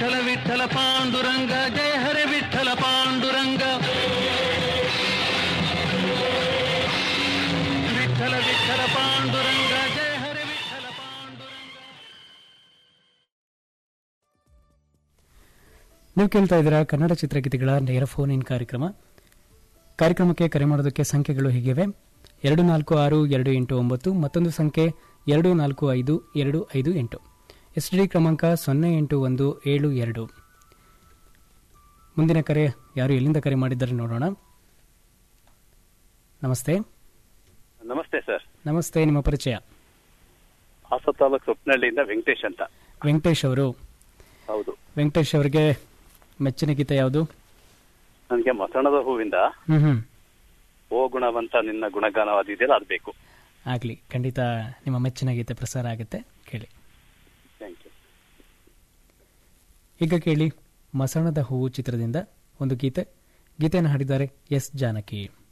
ವಿಠಲ ವಿಠಲ ಪಾಂಡುರಂಗ ಜಯ ಹರೆ ವಿಠಲ ಪಾಂಡುರಂಗ ವಿಠಲ ವಿಠಲ ಪಾಂಡುರಂಗ ಜಯ ಹರೆ ವಿಠಲ ಪಾಂಡುರಂಗ ನೀವು ಕೇಳ್ತಾ ಇದ್ದೀರಾ ಕನ್ನಡ ಚಿತ್ರಗೀತೆಗಳ ನೇರ ಫೋನ್ ಇನ್ ಕಾರ್ಯಕ್ರಮ ಕಾರ್ಯಕ್ರಮಕ್ಕೆ ಕರೆ ಮಾಡೋದಕ್ಕೆ ಸಂಖ್ಯೆಗಳು ಹೀಗಿವೆ ಎರಡು ನಾಲ್ಕು ಆರು ಎರಡು ಎಂಟು ಒಂಬತ್ತು ಮತ್ತೊಂದು ಸಂಖ್ಯೆ ಎರಡು ನಾಲ್ಕು ಐದು ಎರಡು ಐದು ಎಂಟು ಎಸ್ ಡಿ ಕ್ರಮಾಂಕ ಸೊನ್ನೆ ಎಂಟು ಒಂದು ಏಳು ಎರಡು ಮುಂದಿನ ಕರೆ ಯಾರು ಎಲ್ಲಿಂದ ಕರೆ ಮಾಡಿದ್ದಾರೆ ನೋಡೋಣ ನಮಸ್ತೆ ನಮಸ್ತೆ ಸರ್ ನಮಸ್ತೆ ನಿಮ್ಮ ಪರಿಚಯ ಹಾಸ ತಾಲೂಕು ಸ್ವಪ್ನಹಳ್ಳಿಯಿಂದ ವೆಂಕಟೇಶ್ ಅಂತ ವೆಂಕಟೇಶ್ ಅವರು ಹೌದು ವೆಂಕಟೇಶ್ ಅವರಿಗೆ ಮೆಚ್ಚಿನ ಗೀತೆ ಯಾವುದು ನನಗೆ ಮಸಣದ ಹೂವಿಂದ ಹ್ಮ್ ಹ್ಮ್ ಓ ಗುಣವಂತ ನಿನ್ನ ಗುಣಗಾನವಾದಿದೆಯಲ್ಲ ಅದು ಬೇಕು ಆಗಲಿ ಖಂಡಿತ ನಿಮ್ಮ ಮೆಚ್ಚಿನ ಗೀತೆ ಪ್ರಸಾರ ಆಗುತ್ತೆ ಕೇಳಿ ಥ್ಯಾಂಕ್ ಯು ಈಗ ಕೇಳಿ ಮಸಣದ ಹೂವು ಚಿತ್ರದಿಂದ ಒಂದು ಗೀತೆ ಗೀತೆಯನ್ನು ಹಾಡಿದ್ದಾರೆ ಎಸ್ ಜಾನಕಿ